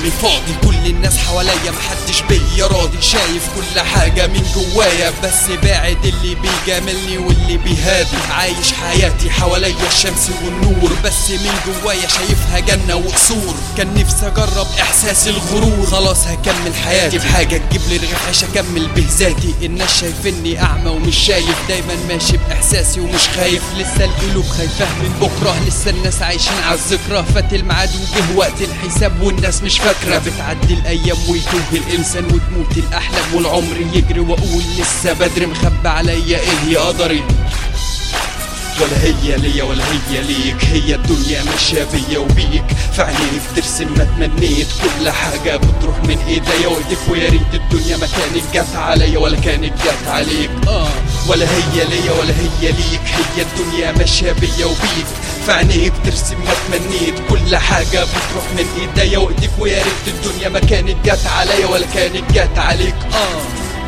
قدامي فاضي كل الناس حواليا محدش بيا راضي شايف كل حاجة من جوايا بس باعد اللي بيجاملني واللي بيهادي عايش حياتي حواليا الشمس والنور بس من جوايا شايفها جنة وقصور كان نفسي اجرب احساس الغرور خلاص هكمل حياتي بحاجة تجيب لي رغيف عيش اكمل بهذاتي الناس شايفني اعمى ومش شايف دايما ماشي باحساسي ومش خايف لسه القلوب خايفة من بكرة لسه الناس عايشين على الذكرى فات الميعاد وجه وقت الحساب والناس مش فاكرة بتعدي الايام ويتوه الانسان وتموت الاحلام والعمر يجري واقول لسه بدري مخبى عليا ايه يا قدري ولا هي ليا ولا هي ليك هي الدنيا ماشية بيا وبيك في عينيك ترسم ما تمنيت كل حاجة بتروح من ايديا وايديك ويا ريت الدنيا ما كانت جت عليا ولا كانت جت عليك اه ولا هي ليا ولا هي ليك هي الدنيا ماشية بيا وبيك في عينيك ترسم ما تمنيت كل حاجة بتروح من ايديا وايديك ويا ريت الدنيا ما كانت جت عليا ولا كانت جت عليك اه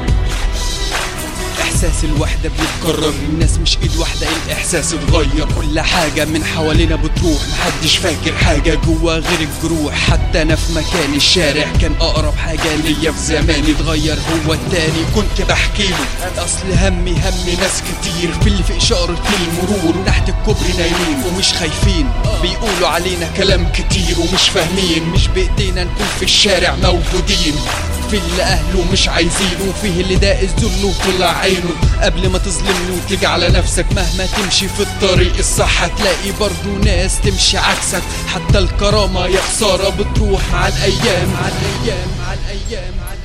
احساس الوحده بيتكرر الناس مش ايد واحده الاحساس اتغير كل حاجه من حوالينا بتروح محدش فاكر حاجه جوا غير الجروح حتى انا في مكان الشارع كان اقرب حاجه ليا في زماني اتغير هو التاني كنت بحكي له اصل همي هم ناس كتير في اللي في اشاره المرور تحت الكوبري نايمين ومش خايفين بيقولوا علينا كلام كتير ومش فاهمين مش بايدينا نكون في الشارع موجودين في اللي اهله مش عايزينه وفيه اللي داقس ذله وطلع عينه قبل ما تظلمني وتيجي على نفسك مهما تمشي في الطريق الصح هتلاقي برضو ناس تمشي عكسك حتى الكرامة يا خسارة بتروح مع الايام مع الايام مع الايام مع الأيام